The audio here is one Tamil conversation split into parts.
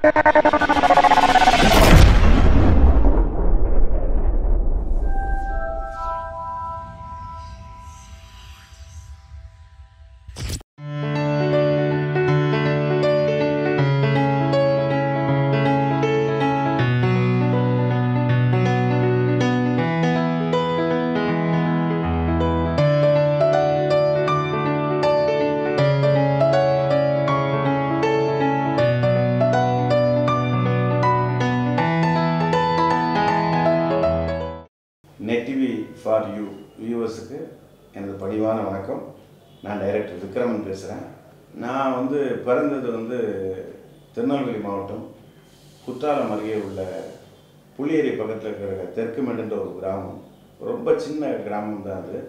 நெட் டிவி ஃபார் யூ வியூவர்ஸுக்கு எனது பணிவான வணக்கம் நான் டைரக்டர் விக்ரமன் பேசுகிறேன் நான் வந்து பிறந்தது வந்து திருநெல்வேலி மாவட்டம் குற்றாலம் அருகே உள்ள புளியேரி பக்கத்தில் இருக்கிற தெற்குமெண்டுன்ற ஒரு கிராமம் ரொம்ப சின்ன கிராமம் தான் அது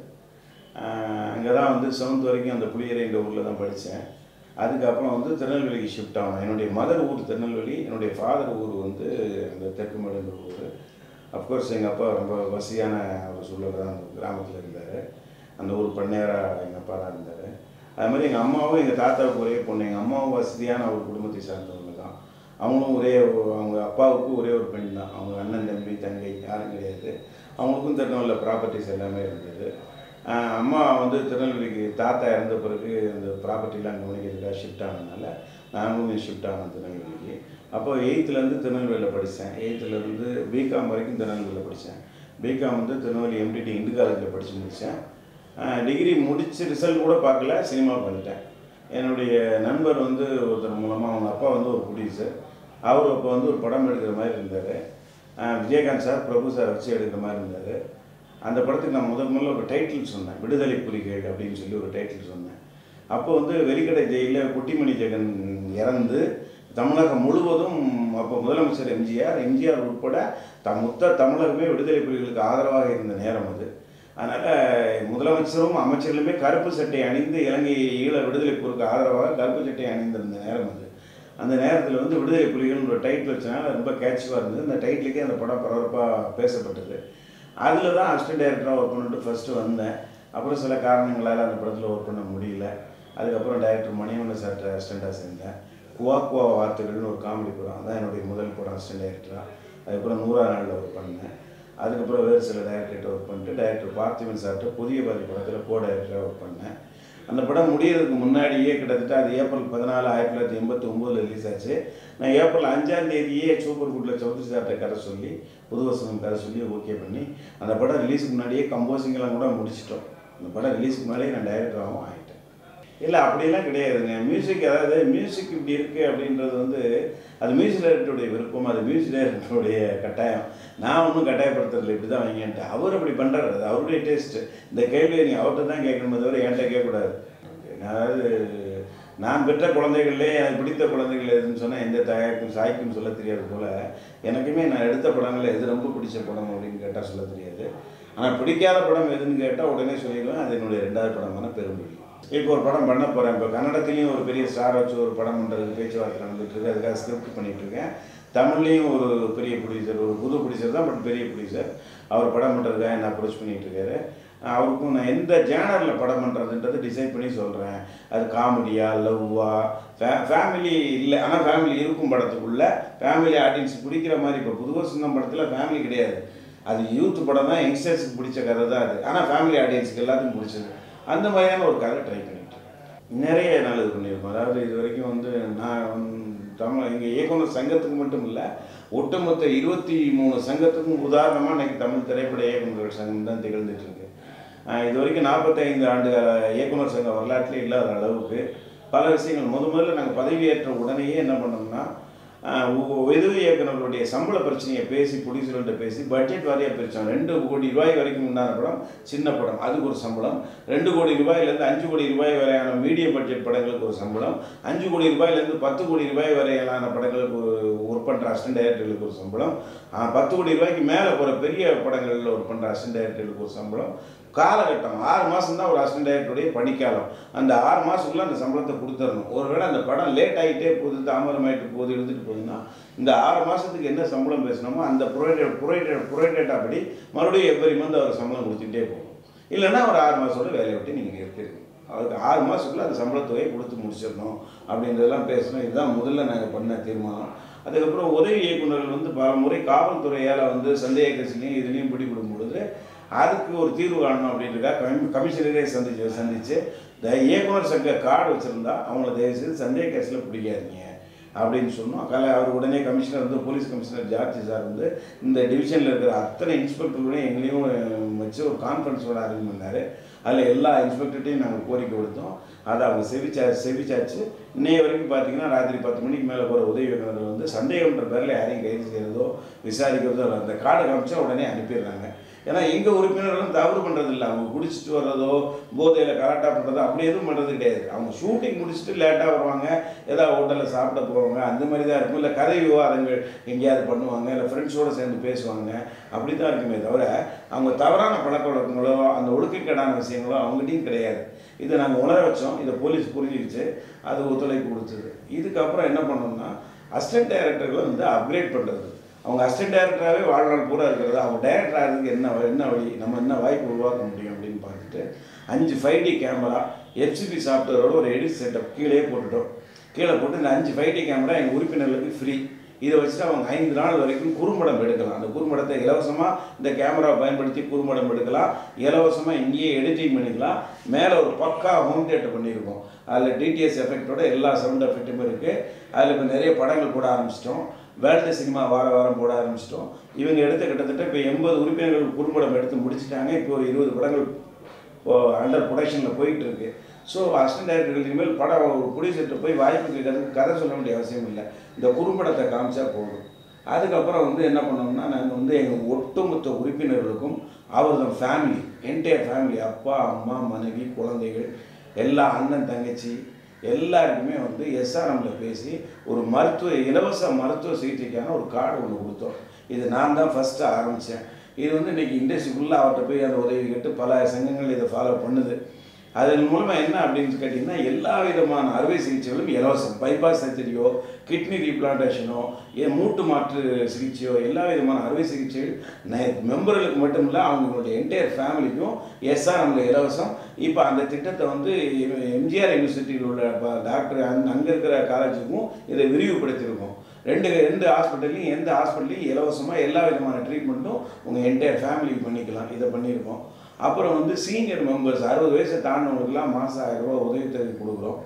அங்கே தான் வந்து செவன்த் வரைக்கும் அந்த புளியேரின்ற ஊரில் தான் படித்தேன் அதுக்கப்புறம் வந்து திருநெல்வேலிக்கு ஷிஃப்ட் ஆனேன் என்னுடைய மதர் ஊர் திருநெல்வேலி என்னுடைய ஃபாதர் ஊர் வந்து அந்த தெற்குமெண்டுன்ற ஊர் அஃப்கோர்ஸ் எங்கள் அப்பா ரொம்ப வசதியான ஒரு சூழல் தான் அந்த கிராமத்தில் இருந்தார் அந்த ஊர் பண்ணையாராக எங்கள் அப்பா தான் இருந்தார் அது மாதிரி எங்கள் அம்மாவும் எங்கள் தாத்தாவுக்கு ஒரே பொண்ணு எங்கள் அம்மாவும் வசதியான ஒரு குடும்பத்தை சார்ந்தவங்க தான் அவங்களும் ஒரே ஒரு- அவங்க அப்பாவுக்கு ஒரே ஒரு பெண் தான் அவங்க அண்ணன் தம்பி தங்கை யாரும் கிடையாது அவங்களுக்கும் திருநெல்வேலியில் ப்ராப்பர்ட்டிஸ் எல்லாமே இருந்தது ஆஹ் அம்மா வந்து திருநெல்வேலிக்கு தாத்தா இறந்த பிறகு அந்த ப்ராப்பர்ட்டிலாம் கவனிக்கிறதுக்காக ஷிஃப்ட் ஆனதுனால நாங்களும் ஷிஃப்ட் ஆனோம் திருநெல்வேலிக்கு அப்போ எயித்துலேருந்து திருநெல்வேலியில் படித்தேன் எயித்துலேருந்து பிகாம் வரைக்கும் திருநெல்வேலியில் படித்தேன் பிகாம் வந்து திருநெல்வேலி எம்டிடி இந்து காலேஜில் படித்து முடித்தேன் டிகிரி முடிச்சு ரிசல்ட் கூட பார்க்கல சினிமாவுக்கு வந்துட்டேன் என்னுடைய நண்பர் வந்து ஒருத்தர் மூலமாக அவங்க அப்பா வந்து ஒரு ப்ரொடியூசர் அவர் அப்போ வந்து ஒரு படம் எடுக்கிற மாதிரி இருந்தார் விஜயகாந்த் சார் பிரபு சார் வச்சு எடுக்கிற மாதிரி இருந்தார் அந்த படத்துக்கு நான் முதல் முதல்ல ஒரு டைட்டில் சொன்னேன் விடுதலை புலிகள் அப்படின்னு சொல்லி ஒரு டைட்டில் சொன்னேன் அப்போ வந்து வெலிக்கடை ஜெயிலில் குட்டிமணி ஜெகன் இறந்து தமிழகம் முழுவதும் அப்போ முதலமைச்சர் எம்ஜிஆர் எம்ஜிஆர் உட்பட த மொத்த தமிழகமே விடுதலை புலிகளுக்கு ஆதரவாக இருந்த நேரம் அது அதனால் முதலமைச்சரும் அமைச்சர்களுமே கருப்பு சட்டை அணிந்து இலங்கை ஈழ விடுதலை போருக்கு ஆதரவாக கருப்பு சட்டை அணிந்திருந்த நேரம் அது அந்த நேரத்தில் வந்து விடுதலை புலிகள்னு ஒரு டைட்டில் வச்சனால ரொம்ப கேட்சுவாக இருந்தது அந்த டைட்டிலுக்கே அந்த படம் பரபரப்பாக பேசப்பட்டது அதில் தான் அசிஸ்டன்ட் டைரக்டராக ஒர்க் பண்ணிட்டு ஃபஸ்ட்டு வந்தேன் அப்புறம் சில காரணங்களால் அந்த படத்தில் ஒர்க் பண்ண முடியல அதுக்கப்புறம் டைரக்டர் மணிவண்ணன் சார்ட்ட அசிஸ்டண்ட்டாக சேர்ந்தேன் குவா குவா வார்த்தைகள்னு ஒரு காமெடி படம் அதான் என்னுடைய முதல் படம் அசிஸ்டன்ட் டைரக்டராக அதுக்கப்புறம் நூறா நாளில் ஒர்க் பண்ணேன் அதுக்கப்புறம் வேறு சில டைரக்டர்கிட்ட ஒர்க் பண்ணிட்டு டைரக்டர் பார்த்திபன் சார்ட்ட புதிய பாதி படத்தில் கோ டைரக்டராக ஒர்க் பண்ணேன் அந்த படம் முடியறதுக்கு முன்னாடியே கிட்டத்தட்ட அது ஏப்ரல் பதினாலு ஆயிரத்தி தொள்ளாயிரத்தி எண்பத்தி ஒம்போதில் ரிலீஸ் ஆச்சு நான் ஏப்ரல் அஞ்சாம் தேதியே சூப்பர் குட்டில் சௌத்ரி சார்ட்ட கதை சொல்லி புது வசனம் கதை சொல்லி ஓகே பண்ணி அந்த படம் ரிலீஸுக்கு முன்னாடியே கம்போசிங் எல்லாம் கூட முடிச்சிட்டோம் அந்த படம் ரிலீஸுக்கு முன்னாடியே நான் டைரக்டராகவும் ஆகிட்டேன் இல்லை அப்படிலாம் கிடையாதுங்க மியூசிக் அதாவது மியூசிக் இப்படி இருக்குது அப்படின்றது வந்து அது மியூசிக் டைரக்டருடைய விருப்பம் அது மியூசிக் டைரக்டருடைய கட்டாயம் நான் ஒன்றும் கட்டாயப்படுத்துறதில்ல இப்படி தான் வைங்கன்ட்டு அவர் அப்படி பண்ணுறாரு அது அவருடைய டேஸ்ட்டு இந்த கேள்வியை நீங்கள் அவர்கிட்ட தான் கேட்கணுமே தவிர என்கிட்ட கேட்கக்கூடாது அதாவது நான் பெற்ற குழந்தைகளே எனக்கு பிடித்த குழந்தைகள் எதுன்னு சொன்னால் எந்த தாய்க்கும் சாய்க்கும் சொல்ல தெரியாது போல் எனக்குமே நான் எடுத்த படங்களில் எது ரொம்ப பிடிச்ச படம் அப்படின்னு கேட்டால் சொல்ல தெரியாது ஆனால் பிடிக்காத படம் எதுன்னு கேட்டால் உடனே சொல்லிடுவேன் அது என்னுடைய ரெண்டாவது படமான பெரும்புலி இப்போ ஒரு படம் பண்ண போகிறேன் இப்போ கன்னடத்துலேயும் ஒரு பெரிய ஸ்டார் வச்சு ஒரு படம் பண்ணுறதுக்கு பேச்சுவார்த்தை நடந்துட்டு இருக்கு அதுக்காக ஸ்கிரிப்ட் பண்ணிட்டு இருக்கேன் தமிழ்லேயும் ஒரு பெரிய ப்ரொடியூசர் ஒரு புது ப்ரொடியூசர் தான் பட் பெரிய ப்ரொடியூசர் அவர் படம் பண்ணுறதுக்காக என்ன அப்ரோச் பண்ணிட்டு இருக்காரு அவருக்கும் நான் எந்த ஜேனரில் படம் பண்ணுறதுன்றது டிசைட் பண்ணி சொல்கிறேன் அது காமெடியா லவ்வா ஃபே ஃபேமிலி இல்லை ஆனால் ஃபேமிலி இருக்கும் படத்துக்குள்ள ஃபேமிலி ஆடியன்ஸ் பிடிக்கிற மாதிரி இப்போ புதுவ சின்னம் படத்தில் ஃபேமிலி கிடையாது அது யூத் படம் தான் யங்ஸ்டர்ஸுக்கு பிடிச்ச கதை தான் அது ஆனால் ஃபேமிலி ஆடியன்ஸுக்கு எல்லாத்துக்கும் பிடிச்சது அந்த மாதிரியான ஒரு கதை ட்ரை பண்ணிட்டு இருக்கேன். நிறைய நல்லது பண்ணியிருக்கோம் அதாவது இது வரைக்கும் வந்து நான் வந்து தமிழ் எங்கள் இயக்குனர் சங்கத்துக்கு மட்டும் இல்லை ஒட்டுமொத்த இருபத்தி மூணு சங்கத்துக்கும் உதாரணமாக இன்னைக்கு தமிழ் திரைப்பட இயக்குநர்கள் சங்கம் தான் திகழ்ந்துட்டு இருக்கு ஆஹ் இது வரைக்கும் நாற்பத்தைந்து ஆண்டு கால இயக்குனர் சங்க வரலாற்றிலே இல்லாத அளவுக்கு பல விஷயங்கள் முத முதல்ல நாங்கள் பதவியேற்ற உடனேயே என்ன பண்ணோம்னா ஆஹ் உ- உதவி இயக்குநர்களுடைய சம்பள பிரச்சனையை பேசி ப்ரொடியூசர்கள்ட்ட பேசி பட்ஜெட் வாரியாக பிரித்தோம் ரெண்டு கோடி ரூபாய் வரைக்கும் உண்டான படம் சின்ன படம் அதுக்கு ஒரு சம்பளம் ரெண்டு கோடி ரூபாயிலேருந்து அஞ்சு கோடி ரூபாய் வரையான மீடியம் பட்ஜெட் படங்களுக்கு ஒரு சம்பளம் அஞ்சு கோடி ரூபாயிலேருந்து பத்து கோடி ரூபாய் வரையிலான படங்களுக்கு ஒரு ஒர்க் பண்ணுற அசிஸ்டன்ட் டைரக்டர்களுக்கு ஒரு சம்பளம் ஆஹ் பத்து கோடி ரூபாய்க்கு மேலே போகிற பெரிய படங்களில் ஒர்க் பண்ணுற அசிஸ்டன்ட் டைரக்டர்களுக்கு ஒரு சம்பளம் காலகட்டம் ஆறு மாதம் தான் ஒரு அசிஸ்டன்ட் டைரக்டருடைய பணிக்காலம் அந்த ஆறு மாதத்துக்குள்ள அந்த சம்பளத்தை கொடுத்துடணும் ஒருவேளை அந்த படம் லேட் ஆகிட்டே போகுது தாமதமாயிட்டு போகுது எழுதிட்டு போகுதுன்னா இந்த ஆறு மாதத்துக்கு என்ன சம்பளம் பேசணுமோ அந்த புரோடேட் புரோடேட் புரோடேட் அப்படி மறுபடியும் எவ்வரி மந்த் அவர் சம்பளம் கொடுத்துட்டே போகணும் இல்லைன்னா ஒரு ஆறு மாதத்தோட வேலையை விட்டு நீங்கள் நிறுத்திருக்கணும் அதுக்கு ஆறு மாதத்துக்குள்ள அந்த சம்பளத்தொகையை கொடுத்து முடிச்சிடணும் அப்படின்றதெல்லாம் பேசணும் இதுதான் முதல்ல நாங்கள் பண்ண தீர்மானம் அதுக்கப்புறம் உதவி இயக்குநர்கள் வந்து பல முறை காவல்துறையால் வந்து சந்தேக கேஸ்லையும் இதுலேயும் பிடிபடும் பொழுது அதுக்கு ஒரு தீர்வு காணணும் அப்படின்றக்கா கமி கமிஷனரே சந்திச்சு சந்திச்சு இந்த இயக்குனர் சங்க கார்டு வச்சுருந்தா அவங்கள தயவுசெய்து சந்தேக கேஸில் பிடிக்காதீங்க அப்படின்னு சொன்னோம் கல அவர் உடனே கமிஷனர் வந்து போலீஸ் கமிஷனர் ஜார்ஜ் சார் வந்து இந்த டிவிஷனில் இருக்கிற அத்தனை இன்ஸ்பெக்டர்களையும் எங்களையும் அஹ், வச்சு ஒரு கான்ஃபரன்ஸ் கூட அரேஞ்ச் பண்ணார் அதில் எல்லா இன்ஸ்பெக்டர்ட்டையும் நாங்கள் கோரிக்கை கொடுத்தோம் அதை அவங்க செவிச்சா செவிச்சாச்சு இன்னைய வரைக்கும் பார்த்தீங்கன்னா ராத்திரி பத்து மணிக்கு மேலே போகிற உதவி இயக்குனர் வந்து சந்தேகம்ன்ற பேரில் யாரையும் கைது செய்கிறதோ விசாரிக்கிறதோ இல்லை அந்த கார்டு காமிச்சா உடனே அனுப்பிடுறாங்க ஏன்னா எங்கள் உறுப்பினர்களும் தவறு பண்ணுறது இல்லை அவங்க குடிச்சிட்டு வர்றதோ போதையில் கலாட்டா பண்ணுறதோ அப்படி எதுவும் பண்ணுறது கிடையாது அவங்க ஷூட்டிங் முடிச்சுட்டு லேட்டாக வருவாங்க ஏதாவது ஹோட்டலில் சாப்பிட போவாங்க அந்த மாதிரி தான் இருக்கும் இல்லை கதை விவாதங்கள் எங்கேயாவது பண்ணுவாங்க இல்லை ஃப்ரெண்ட்ஸோடு சேர்ந்து பேசுவாங்க அப்படி தான் இருக்குமே தவிர அவங்க தவறான பழக்க வழக்கங்களோ அந்த ஒழுக்கக்கேடான விஷயங்களோ அவங்ககிட்டயும் கிடையாது இதை நாங்கள் உணர வச்சோம் இதை போலீஸ் புரிஞ்சிக்கிச்சு அது ஒத்துழைப்பு கொடுத்தது இதுக்கப்புறம் என்ன பண்ணோம்னா அசிஸ்டன்ட் டைரக்டர்களை வந்து அப்கிரேட் பண்ணுறது அவங்க அசிஸ்டன்ட் டைரக்டராகவே வாழ்நாள் பூரா இருக்கிறது அவங்க டைரக்டர் ஆகிறதுக்கு என்ன என்ன வழி நம்ம என்ன வாய்ப்பு உருவாக்க முடியும் அப்படின்னு பார்த்துட்டு அஞ்சு ஃபைவ் டி கேமரா எஃப்சிபி சாஃப்ட்வேரோட ஒரு எடிட் செட்டப் கீழே போட்டுட்டோம் கீழே போட்டு இந்த அஞ்சு ஃபைவ் டி கேமரா எங்கள் உறுப்பினர்களுக்கு ஃப்ரீ இதை வச்சுட்டு அவங்க ஐந்து நாள் வரைக்கும் குறும்படம் எடுக்கலாம் அந்த குறும்படத்தை இலவசமாக இந்த கேமராவை பயன்படுத்தி குறும்படம் எடுக்கலாம் இலவசமாக இங்கேயே எடிட்டிங் பண்ணிக்கலாம் மேலே ஒரு பக்கா ஹோம் தியேட்டர் பண்ணியிருக்கோம் அதில் டிடிஎஸ் எஃபெக்டோட எல்லா சவுண்ட் எஃபெக்ட்டுமே இருக்குது அதில் இப்போ நிறைய படங்கள் போட ஆரம்பிச்சிட்டோம் வேர்ல்டு சினிமா வார வாரம் போட ஆரம்பிச்சிட்டோம் இவங்க எடுத்த கிட்டத்தட்ட இப்போ எண்பது உறுப்பினர்கள் குறும்படம் எடுத்து முடிச்சிட்டாங்க இப்போ ஒரு இருபது படங்கள் அண்டர் ப்ரொடக்ஷனில் போயிட்டு இருக்கு ஸோ அசிஸ்டன்ட் டைரக்டர்கள் இனிமேல் படம் ஒரு ப்ரொடியூசர்கிட்ட போய் வாய்ப்பு கேட்கறதுக்கு கதை சொல்ல வேண்டிய அவசியம் இல்லை இந்த குறும்படத்தை காமிச்சா போதும் அதுக்கப்புறம் வந்து என்ன பண்ணோம்னா நாங்கள் வந்து எங்கள் ஒட்டுமொத்த உறுப்பினர்களுக்கும் அவர்தம் ஃபேமிலி என்டையர் ஃபேமிலி அப்பா அம்மா மனைவி குழந்தைகள் எல்லா அண்ணன் தங்கச்சி எல்லாருக்குமே வந்து எஸ்ஆர்எம்ல பேசி ஒரு மருத்துவ இலவச மருத்துவ சிகிச்சைக்கான ஒரு கார்டு ஒன்று கொடுத்தோம் இது நான் தான் ஃபஸ்ட்டு ஆரம்பித்தேன் இது வந்து இன்னைக்கு இண்டஸ்ட்ரி ஃபுல்லாக அவர்கிட்ட போய் அந்த உதவி கேட்டு பல சங்கங்கள் இதை ஃபாலோ பண்ணுது அதன் மூலமாக என்ன அப்படின்னு கேட்டிங்கன்னா எல்லா விதமான அறுவை சிகிச்சைகளும் இலவசம் பைபாஸ் சர்ஜரியோ கிட்னி ரீப்ளான்டேஷனோ ஏன் மூட்டு மாற்று சிகிச்சையோ எல்லா விதமான அறுவை சிகிச்சைகள் ந- மெம்பர்களுக்கு மட்டும் இல்லை அவங்களுடைய என்டையர் ஃபேமிலிக்கும் எஸ்ஆர்எம்ல இலவசம் இப்போ அந்த திட்டத்தை வந்து எம்ஜிஆர் யூனிவர்சிட்டியில் உள்ள ப- டாக்டர் அங் அங்கே இருக்கிற காலேஜுக்கும் இதை விரிவுபடுத்தியிருக்கோம் ரெண்டு ரெண்டு ஹாஸ்பிட்டல்லையும் எந்த ஹாஸ்பிட்டல்லையும் இலவசமாக எல்லா விதமான ட்ரீட்மெண்ட்டும் உங்கள் என்டையர் ஃபேமிலிக்கு பண்ணிக்கலாம் இதை பண்ணியிருக்கோம் அப்புறம் வந்து சீனியர் மெம்பர்ஸ் அறுபது வயசை தாண்டினவங்களுக்குலாம் மாதம் ஆயிரம் ரூபாய் உதவித்தொகை கொடுக்குறோம்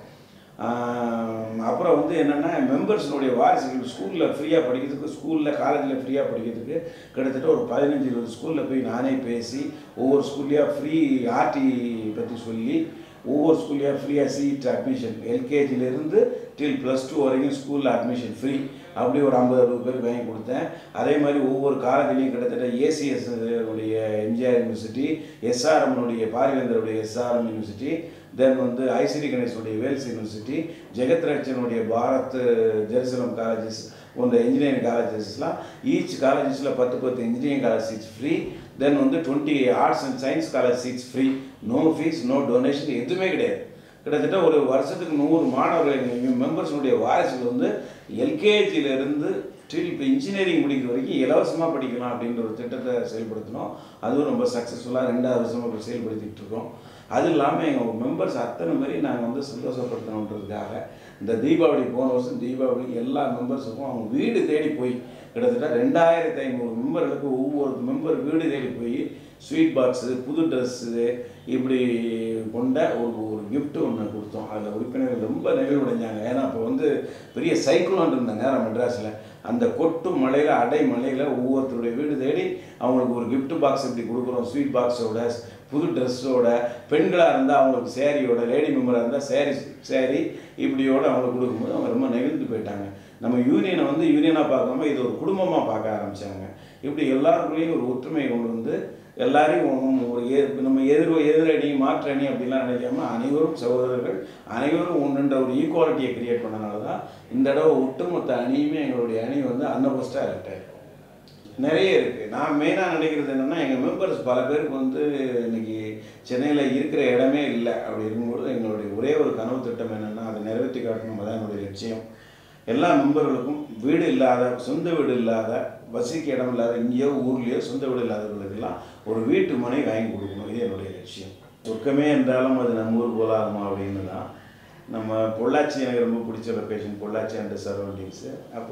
ஆஹ் அப்புறம் வந்து என்னென்னா மெம்பர்ஸினுடைய வாரிசுகள் ஸ்கூலில் ஃப்ரீயாக படிக்கிறதுக்கு ஸ்கூலில் காலேஜில் ஃப்ரீயாக படிக்கிறதுக்கு கிட்டத்தட்ட ஒரு பதினஞ்சு இருபது ஸ்கூலில் போய் நானே பேசி ஒவ்வொரு ஸ்கூல்லையாக ஃப்ரீ ஆர்டி பற்றி சொல்லி ஒவ்வொரு ஸ்கூல்லையாக ஃப்ரீயாக சீட் அட்மிஷன் எல்கேஜிலேருந்து டில் ப்ளஸ் டூ வரைக்கும் ஸ்கூலில் அட்மிஷன் ஃப்ரீ அப்படி ஒரு ஐம்பது அறுபது பேருக்கு வாங்கி கொடுத்தேன் அதே மாதிரி ஒவ்வொரு காலேஜ்லேயும் கிட்டத்தட்ட ஏசிஎஸ் உடைய எம்ஜிஆர் யூனிவர்சிட்டி எஸ்ஆர்எம்னுடைய பாரிவேந்தருடைய எஸ்ஆர்எம் யூனிவர்சிட்டி தென் வந்து ஐசிடி கணேசனுடைய வேல்ஸ் யூனிவர்சிட்டி ஜெகத் ரட்சனுடைய பாரத் ஜெருசலம் காலேஜஸ் போன்ற இன்ஜினியரிங் காலேஜஸ்லாம் ஈச் காலேஜஸில் பத்து பத்து engineering college seats free then வந்து twenty arts and science college seats free no fees no donation எதுவுமே கிடையாது கிட்டத்தட்ட ஒரு வருஷத்துக்கு நூறு மாணவர்கள் எங்கள் மெம்பர்ஸுடைய வாரிசுகள் வந்து எல்கேஜியிலேருந்து டில் இப்போ இன்ஜினியரிங் முடிக்கிற வரைக்கும் இலவசமாக படிக்கலாம் அப்படின்ற ஒரு திட்டத்தை செயல்படுத்தினோம் அதுவும் ரொம்ப சக்ஸஸ்ஃபுல்லாக ரெண்டாவது வருஷமாக இப்போ செயல்படுத்திட்டு இருக்கோம் அது இல்லாமல் எங்கள் மெம்பர்ஸ் அத்தனை பேரி நாங்கள் வந்து சந்தோஷப்படுத்தணுன்றதுக்காக இந்த தீபாவளி போன வருஷம் தீபாவளி எல்லா மெம்பர்ஸுக்கும் அவங்க வீடு தேடி போய் கிட்டத்தட்ட ரெண்டாயிரத்தி ஐநூறு மெம்பர்களுக்கு ஒவ்வொரு மெம்பர் வீடு தேடி போய் ஸ்வீட் பாக்ஸு புது ட்ரெஸ்ஸு இப்படி கொண்ட ஒரு ஒரு gift ஒன்று கொடுத்தோம் அதில் உறுப்பினர்கள் ரொம்ப நெகிழ்வடைஞ்சாங்க ஏன்னா அப்போ வந்து பெரிய சைக்ளோன் இருந்த நேரம் மெட்ராஸில் அந்த கொட்டு மலையில் அடை மலையில் ஒவ்வொருத்தருடைய வீடு தேடி அவங்களுக்கு ஒரு gift பாக்ஸ் இப்படி கொடுக்குறோம் ஸ்வீட் பாக்ஸோட புது ட்ரெஸ்ஸோட பெண்களாக இருந்தால் அவங்களுக்கு சேரீயோட லேடி மெம்பராக இருந்தால் சேரீ சேரீ இப்படியோட அவங்களுக்கு கொடுக்கும்போது அவங்க ரொம்ப நெகிழ்ந்து போயிட்டாங்க நம்ம யூனியனை வந்து யூனியனாக பார்க்காம இது ஒரு குடும்பமாக பார்க்க ஆரம்பிச்சாங்க இப்படி எல்லாருக்குள்ளேயும் ஒரு ஒற்றுமையை கொண்டு வந்து எல்லாரையும் ஒரு எ நம்ம எதிர் எதிரணி மாற்று அணி அப்படிலாம் நினைக்காம அனைவரும் சகோதரர்கள் அனைவரும் ஒன்றுன்ற ஒரு ஈக்குவாலிட்டியை கிரியேட் பண்ணனால தான் இந்த தடவை ஒட்டுமொத்த அணியுமே எங்களுடைய அணி வந்து அன்னபோஸ்டாக எலெக்ட் ஆயிருக்கும் நிறைய இருக்குது நான் மெயினாக நினைக்கிறது என்னென்னா எங்கள் மெம்பர்ஸ் பல பேருக்கு வந்து இன்னைக்கு சென்னையில் இருக்கிற இடமே இல்லை அப்படி இருக்கும்பொழுது எங்களுடைய ஒரே ஒரு கனவு திட்டம் என்னென்னா அதை நிறைவேற்றி காட்டணும் தான் என்னுடைய லட்சியம் எல்லா மெம்பர்களுக்கும் வீடு இல்லாத சொந்த வீடு இல்லாத வசிக்க இடம் இல்லாத இங்கேயோ ஊர்லேயோ சொந்த வீடு இல்லாதவர்களுக்கெல்லாம் ஒரு வீட்டு மனை வாங்கி கொடுக்கணும் இது என்னுடைய லட்சியம் சொர்க்கமே என்றாலும் அது நம்ம ஊர் போலாகுமா அப்படின்னு தான் நம்ம பொள்ளாச்சி எனக்கு ரொம்ப பிடிச்ச லொக்கேஷன் பொள்ளாச்சி அண்ட் சரௌண்டிங்ஸு அப்போது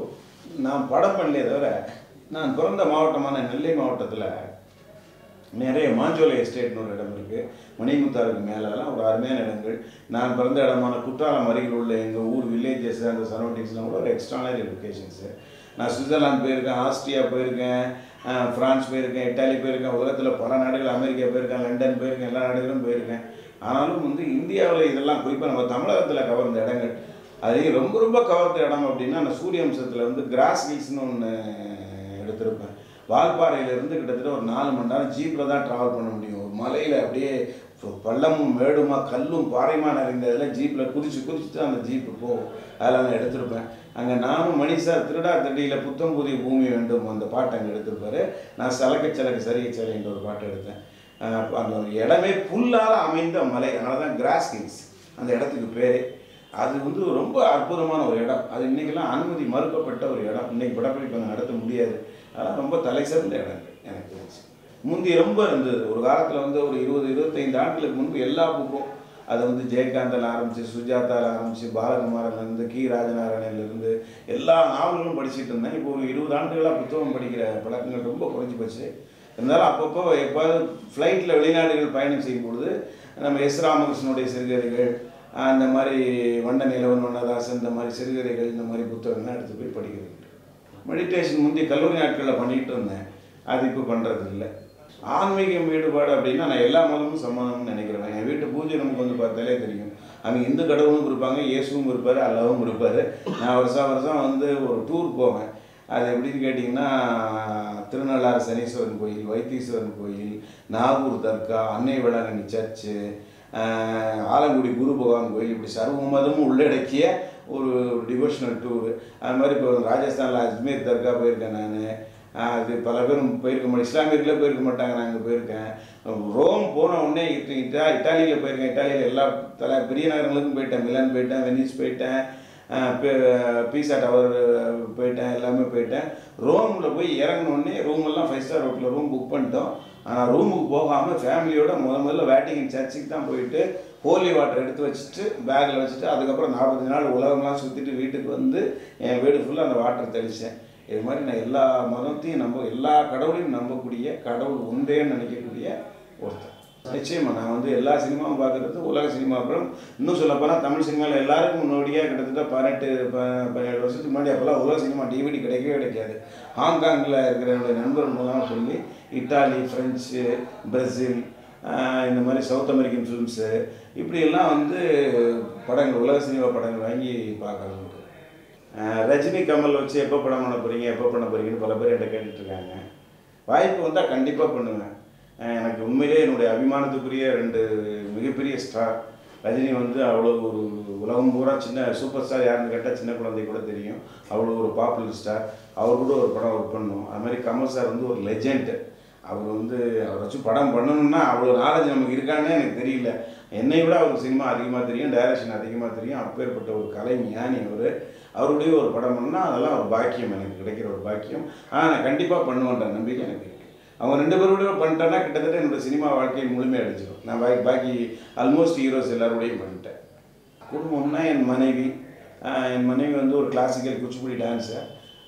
நான் படம் பண்ணலையே தவிர நான் பிறந்த மாவட்டமான நெல்லை மாவட்டத்தில் நிறைய மாஞ்சோலை எஸ்டேட்னு ஒரு இடம் இருக்குது மணிமுத்தாருக்கு மேலெல்லாம் ஒரு அருமையான இடங்கள் நான் பிறந்த இடமான குற்றாலம் அருகில் உள்ள எங்கள் ஊர் வில்லேஜஸ் அந்த சரௌண்டிங்ஸ்லாம் கூட ஒரு எக்ஸ்ட்ரானரி லொக்கேஷன்ஸு நான் சுவிட்சர்லாந்து போயிருக்கேன் ஆஸ்திரியா போயிருக்கேன் அஹ், பிரான்ஸ் போயிருக்கேன் இட்டாலி போயிருக்கேன் உலகத்தில் பல நாடுகள் அமெரிக்கா போயிருக்கேன் லண்டன் போயிருக்கேன் எல்லா நாடுகளும் போயிருக்கேன் ஆனாலும் வந்து இந்தியாவில் இதெல்லாம் குறிப்பாக நம்ம தமிழகத்தில் கவர்ந்த இடங்கள் அது ரொம்ப ரொம்ப கவர்ந்த இடம் அப்படின்னா நான் சூரிய வம்சத்தில் வந்து கிராஸ் ஹில்ஸ்னு ஒன்று எடுத்திருப்பேன் வால்பாறையிலேருந்து கிட்டத்தட்ட ஒரு நாலு மணி நேரம் ஜீப்பில் தான் ட்ராவல் பண்ண முடியும் ஒரு மலையில் அப்படியே ப- பள்ளமும் மேடுமா கல்லும் பாறைமா நிறைந்ததில் ஜீப்பில் குதிச்சு குதிச்சு தான் அந்த ஜீப்பு போகும் அதில் நான் எடுத்திருப்பேன் அங்கே நானும் மணி சார் திருடா தட்டியில் புத்தம் புதிய பூமி வேண்டும் அந்த பாட்டு அங்கே எடுத்திருப்பாரு நான் சலக்க சலக்க சரிய சலைன்ற ஒரு பாட்டு எடுத்தேன் அஹ் அந்த ஒரு இடமே புல்லால் அமைந்த மலை அதனால தான் கிராஸ் ஹில்ஸ் அந்த இடத்துக்கு பேரே அது வந்து ரொம்ப அற்புதமான ஒரு இடம் அது இன்றைக்கெல்லாம் அனுமதி மறுக்கப்பட்ட ஒரு இடம் இன்னைக்கு படப்பிடிப்பு அங்கே நடத்த முடியாது அதெல்லாம் ரொம்ப தலை சிறந்த இடம் எனக்கு தெரிஞ்சு முந்தி ரொம்ப இருந்தது ஒரு காலத்தில் வந்து ஒரு இருபது இருபத்தைந்து ஆண்டுகளுக்கு முன்பு எல்லா புக்கும் அது வந்து ஜெயகாந்தில் ஆரம்பிச்சு சுஜாதாவில் ஆரம்பிச்சு பாலகுமாரிலேருந்து கி ராஜநாராயணிலேருந்து எல்லா நாவல்களும் படிச்சுட்டு இருந்தேன் இப்போ ஒரு இருபது ஆண்டுகளாக புத்தகம் படிக்கிற பழக்கங்கள் ரொம்ப குறைஞ்சி போச்சு இருந்தாலும் அப்பப்போ எப்பாவது ஃப்ளைட்டில் வெளிநாடுகள் பயணம் செய்யும் பொழுது நம்ம எஸ் ராமகிருஷ்ணனுடைய சிறுகதைகள் அந்த மாதிரி வண்ட நிலவன் வண்ணதாசன் இந்த மாதிரி சிறுகதைகள் இந்த மாதிரி புத்தகங்கள்லாம் எடுத்து போய் படிக்கிறது மெடிடேஷன் முந்தைய கல்லூரி நாட்களில் பண்ணிகிட்டு இருந்தேன் அது இப்போ பண்ணுறது இல்லை ஆன்மீகம் ஈடுபாடு அப்படின்னா நான் எல்லா மதமும் சம்மதம்னு நினைக்கிறேன் என் வீட்டு பூஜை நமக்கு வந்து பார்த்தாலே தெரியும் அங்கே இந்து கடவுளும் இருப்பாங்க இயேசுவும் இருப்பார் அல்லாவும் இருப்பார் நான் வருஷம் வருஷம் வந்து ஒரு டூர் போவேன் அது எப்படின்னு கேட்டிங்கன்னா திருநள்ளாறு சனீஸ்வரன் கோயில் வைத்தீஸ்வரன் கோயில் நாகூர் தர்கா அன்னை வேளாங்கண்ணி சர்ச்சு ஆஹ் ஆலங்குடி குரு பகவான் கோயில் இப்படி சர்வ மதமும் உள்ளடக்கிய ஒரு டிவோஷனல் டூர் அது மாதிரி இப்போ ராஜஸ்தானில் அஜ்மீர் தர்கா போயிருக்கேன் நான் அது பல பேரும் போயிருக்க மாட்டேன் இஸ்லாமியர்களே போயிருக்க மாட்டாங்க நான் அங்கே போயிருக்கேன் ரோம் போன உடனே இட்ட இட்டா இட்டாலியில் போயிருக்கேன் இட்டாலியில் எல்லா தலை பெரிய நகரங்களுக்கும் போயிட்டேன் மிலான் போயிட்டேன் வெனிஸ் போயிட்டேன் ஆஹ் பி- பீசா டவர் போயிட்டேன் எல்லாமே போயிட்டேன் ரோமில் போய் இறங்கினோடனே ரூம் எல்லாம் ஃபைவ் ஸ்டார் ஹோட்டலில் ரூம் புக் பண்ணிட்டோம் ஆனால் ரூமுக்கு போகாமல் ஃபேமிலியோட முத முதல்ல வேட்டிகன் சர்ச்சுக்கு தான் போயிட்டு ஹோலி வாட்டர் எடுத்து வச்சுட்டு பேக்கில் வச்சுட்டு அதுக்கப்புறம் நாற்பத்தஞ்சு நாள் உலகம்லாம் சுற்றிட்டு வீட்டுக்கு வந்து என் வீடு ஃபுல்லாக அந்த வாட்டர் தெளித்தேன் இது மாதிரி நான் எல்லா மதத்தையும் நம்ப எல்லா கடவுளையும் நம்பக்கூடிய கடவுள் உண்டேன்னு நினைக்கக்கூடிய ஒருத்தர் நிச்சயமா நான் வந்து எல்லா சினிமாவும் பார்க்குறது உலக சினிமா அப்புறம் இன்னும் சொல்லப்போனால் தமிழ் சினிமாவில் எல்லாருக்கும் முன்னோடியாக கிட்டத்தட்ட பதினெட்டு ப- பதினேழு வருஷத்துக்கு முன்னாடி அப்போல்லாம் உலக சினிமா டிவிடி கிடைக்கவே கிடைக்காது ஹாங்காங்கில் இருக்கிற என்னுடைய நண்பர் மூலம் சொல்லி இட்டாலி ஃப்ரெஞ்சு பிரேசில் ஆஹ் இந்த மாதிரி சவுத் அமெரிக்கன் ஃபிலிம்ஸு இப்படியெல்லாம் வந்து படங்கள் உலக சினிமா படங்கள் வாங்கி பார்க்குறது உண்டு. ஆஹ் ரஜினி கமல் வச்சு எப்போ படம் பண்ண போகிறீங்க எப்போ பண்ண போகிறீங்கன்னு பல பேர் என்கிட்ட கேட்டுட்டு இருக்காங்க வாய்ப்பு வந்தால் கண்டிப்பாக பண்ணுவேன் ஆஹ் எனக்கு உண்மையிலே என்னுடைய அபிமானத்துக்குரிய ரெண்டு மிகப்பெரிய ஸ்டார் ரஜினி வந்து அவ்வளோ ஒரு உலகம் பூரா சின்ன சூப்பர் ஸ்டார் யாருன்னு கேட்டால் சின்ன குழந்தை கூட தெரியும் அவ்வளோ ஒரு பாப்புலர் ஸ்டார் அவர் கூட ஒரு படம் ஒர்க் பண்ணோம் அது மாதிரி கமல் சார் வந்து ஒரு லெஜெண்ட் அவர் வந்து அவரை வச்சு படம் பண்ணணும்னா அவ்வளோ நாலேஜ் நமக்கு இருக்கான்னு எனக்கு தெரியல என்னை விட அவருக்கு சினிமா அதிகமாக தெரியும் டைரக்ஷன் அதிகமாக தெரியும் அப்பேற்பட்ட ஒரு கலை ஞானி அவர் அவருடைய ஒரு படம் பண்ணால் அதெல்லாம் ஒரு பாக்கியம் எனக்கு கிடைக்கிற ஒரு பாக்கியம் ஆனால் நான் கண்டிப்பாக பண்ணுவேன்ற நம்பிக்கை எனக்கு இருக்குது அவங்க ரெண்டு பேரோட பண்ணிட்டேன்னா கிட்டத்தட்ட என்னோட சினிமா வாழ்க்கையை முழுமையாக அடிச்சிடும் நான் பாக்கி பாக்கி ஆல்மோஸ்ட் ஹீரோஸ் எல்லாரோடையும் பண்ணிட்டேன் குடும்பம்னா என் மனைவி ஆஹ் என் மனைவி வந்து ஒரு கிளாசிக்கல் குச்சிப்புடி டான்ஸர்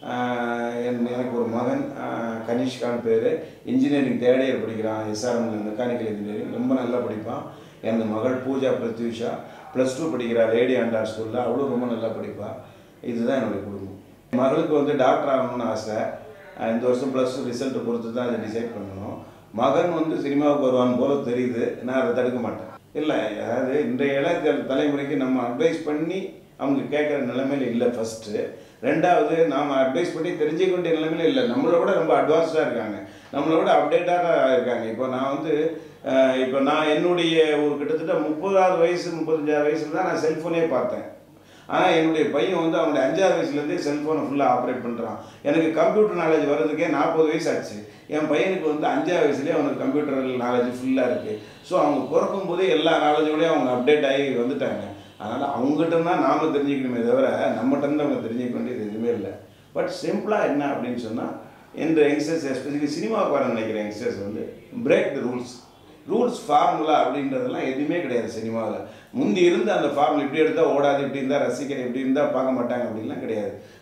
என் எனக்கு ஒரு மகன் ஆஹ் கனிஷ்கான் பேர் இன்ஜினியரிங் தேர்ட் இயர் படிக்கிறான் எஸ்ஆர்எம் மெக்கானிக்கல் இன்ஜினியரிங் ரொம்ப நல்லா படிப்பான் எனது மகள் பூஜா பிரத்யூஷா ப்ளஸ் டூ படிக்கிறா லேடி ஆண்டார் ஸ்கூலில் அவளும் ரொம்ப நல்லா படிப்பாள் இதுதான் என்னுடைய குடும்பம் என் மகளுக்கு வந்து டாக்டர் ஆகணும்னு ஆசை ஆஹ் இந்த வருஷம் ப்ளஸ் டூ ரிசல்ட் பொறுத்து தான் அதை டிசைட் பண்ணணும் மகன் வந்து சினிமாவுக்கு வருவான் போல தெரியுது நான் அதை தடுக்க மாட்டேன் இல்லை அதாவது இன்றைய இளைய தல- தலைமுறைக்கு நம்ம அட்வைஸ் பண்ணி அவங்க கேட்குற நிலைமையில இல்லை ஃபஸ்ட்டு ரெண்டாவது நாம் அட்வைஸ் பண்ணி தெரிஞ்சுக்க வேண்டிய நிலைமையில இல்லை நம்மளை விட ரொம்ப அட்வான்ஸ்டாக இருக்காங்க நம்மளை விட அப்டேட்டாக இருக்காங்க இப்போ நான் வந்து அஹ், இப்போ நான் என்னுடைய ஒரு கிட்டத்தட்ட முப்பதாவது வயசு முப்பத்தஞ்சாவது வயசுல தான் நான் செல்ஃபோனே பார்த்தேன் ஆனால் என்னுடைய பையன் வந்து அவனுடைய அஞ்சாவது வயசுலேருந்தே செல்ஃபோனை ஃபுல்லாக ஆப்ரேட் பண்ணுறான் எனக்கு கம்ப்யூட்டர் நாலேஜ் வர்றதுக்கே நாற்பது வயசு ஆச்சு என் பையனுக்கு வந்து அஞ்சாவது வயசுலேயே அவனுக்கு கம்ப்யூட்டர் நாலேஜ் ஃபுல்லாக இருக்குது ஸோ அவங்க பிறக்கும் போதே எல்லா நாலேஜோடய அவங்க அப்டேட் ஆகி வந்துட்டாங்க அதனால் அவங்ககிட்ட தான் நாம் தெரிஞ்சுக்கணுமே தவிர நம்மகிட்ட இருந்து அவங்க தெரிஞ்சுக்க வேண்டியது எதுவுமே இல்லை பட் சிம்பிளாக என்ன அப்படின்னு சொன்னால் இந்த யங்ஸ்டர்ஸ் எஸ்பெஷலி சினிமாவுக்கு வர நினைக்கிற யங்ஸ்டர்ஸ் வந்து break the rules rules formula அப்படின்றதெல்லாம் எதுவுமே கிடையாது சினிமாவில் முந்தி இருந்த அந்த ஃபார்முலா இப்படி எடுத்தால் ஓடாது இப்படி இருந்தால் ரசிக்கிற இப்படி இருந்தால் பார்க்க மாட்டாங்க அப்படின்லாம் கிடையாது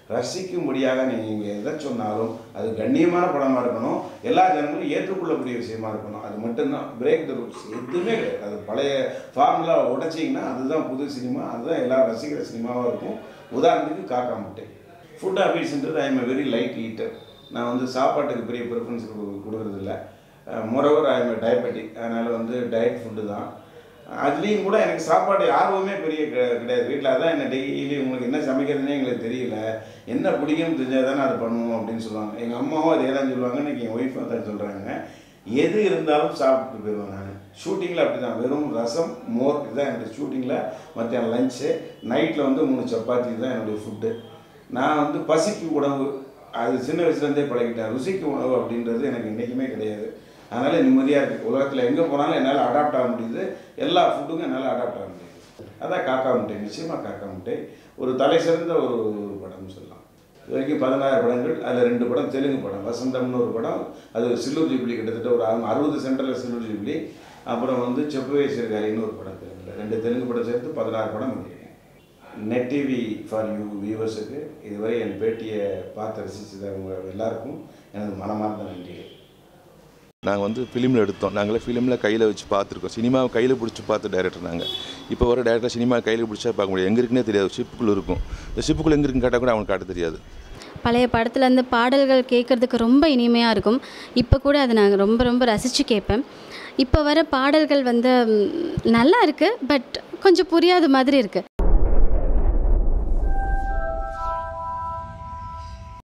ரசிக்கும்படியாக நீங்கள் எதை சொன்னாலும் அது கண்ணியமான படமாக இருக்கணும் எல்லா ஜனங்களும் ஏற்றுக்கொள்ளக்கூடிய விஷயமா இருக்கணும் அது மட்டும்தான் பிரேக் த ரூல்ஸ் எதுவுமே கிடையாது அது பழைய ஃபார்முலா உடைச்சிங்கன்னா அதுதான் புது சினிமா அதுதான் எல்லாரும் ரசிக்கிற சினிமாவாக இருக்கும் உதாரணத்துக்கு காக்கா முட்டை ஃபுட் ஹாபிட்ஸ்ன்றது I am very light eater நான் வந்து சாப்பாட்டுக்கு பெரிய ப்ரிஃபரன்ஸ் கொடுக்குறதில்ல மொரவர் ஐ எம் டயபெட்டிக் அதனால் வந்து டயட் ஃபுட்டு தான் அதுலேயும் கூட எனக்கு சாப்பாடு ஆர்வமே பெரிய கிடை- கிடையாது வீட்டில் அதான் என்ன டெய்லி உங்களுக்கு என்ன சமைக்கிறதுனே எங்களுக்கு தெரியல என்ன பிடிக்கும்னு தெரிஞ்சால் தானே அது பண்ணுவோம் அப்படின்னு சொல்லுவாங்க எங்கள் அம்மாவும் அதே தான் சொல்லுவாங்க இன்னைக்கு என் ஒய்ஃப் தான் சொல்கிறாங்க எது இருந்தாலும் சாப்பிட்டு போயிடுவேன் நான் ஷூட்டிங்கில் அப்படி தான் வெறும் ரசம் மோர் இதுதான் என்னுடைய ஷூட்டிங்கில் மத்தியானம் லஞ்சு நைட்டில் வந்து மூணு சப்பாத்தி தான் என்னுடைய ஃபுட்டு நான் வந்து பசிக்கு உணவு அது சின்ன வயசுலேருந்தே பழகிட்டேன் ருசிக்கு உணவு அப்படின்றது எனக்கு என்றைக்குமே கிடையாது அதனால் நிம்மதியாக இருக்குது உலகத்தில் எங்கே போனாலும் என்னால் அடாப்ட் ஆக முடியுது எல்லா ஃபுட்டுக்கும் என்னால் அடாப்ட் ஆக முடியுது அதான் காக்கா முட்டை நிச்சயமாக காக்கா முட்டை ஒரு தலை சிறந்த ஒரு ஒரு படம்னு சொல்லலாம் இது வரைக்கும் பதினாறு படங்கள் அதில் ரெண்டு படம் தெலுங்கு படம் வசந்தம்னு ஒரு படம் அது சில்லூர் ஜூப்ளி கிட்டத்தட்ட ஒரு அறு- அறுபது சென்டரில் சில்லூர் ஜூப்ளி அப்புறம் வந்து செப்பு வச்சிருக்காரின்னு ஒரு படம் தெலுங்குல ரெண்டு தெலுங்கு படம் சேர்த்து பதினாறு படம் பண்ணியிருக்கேன் நெட் டிவி ஃபார் யூ வியூவர்ஸுக்கு இதுவரை என் பேட்டியை பார்த்து ரசிச்சதவங்க எல்லாருக்கும் எனது மனமார்ந்த நன்றிகள் நாங்கள் வந்து ஃபிலிமில் எடுத்தோம் நாங்களே ஃபிலிமில் கையில் வச்சு பார்த்துருக்கோம் சினிமாவை கையில் பிடிச்சி பார்த்த டேரக்டர் நாங்கள் இப்போ வர டேரக்டர் சினிமா கையில் பிடிச்சா பார்க்க முடியாது எங்கே இருக்குன்னே தெரியாது ஷிப்புக்குள்ளே இருக்கும் இந்த ஷிப்புக்குள்ளே எங்கே இருக்குன்னு கேட்டால் கூட அவனுக்கு காட்ட தெரியாது பழைய படத்துலேருந்து பாடல்கள் கேட்குறதுக்கு ரொம்ப இனிமையாக இருக்கும் இப்போ கூட அதை நான் ரொம்ப ரொம்ப ரசித்து கேட்பேன் இப்போ வர பாடல்கள் வந்து ம், நல்லா இருக்குது பட் கொஞ்சம் புரியாத மாதிரி இருக்குது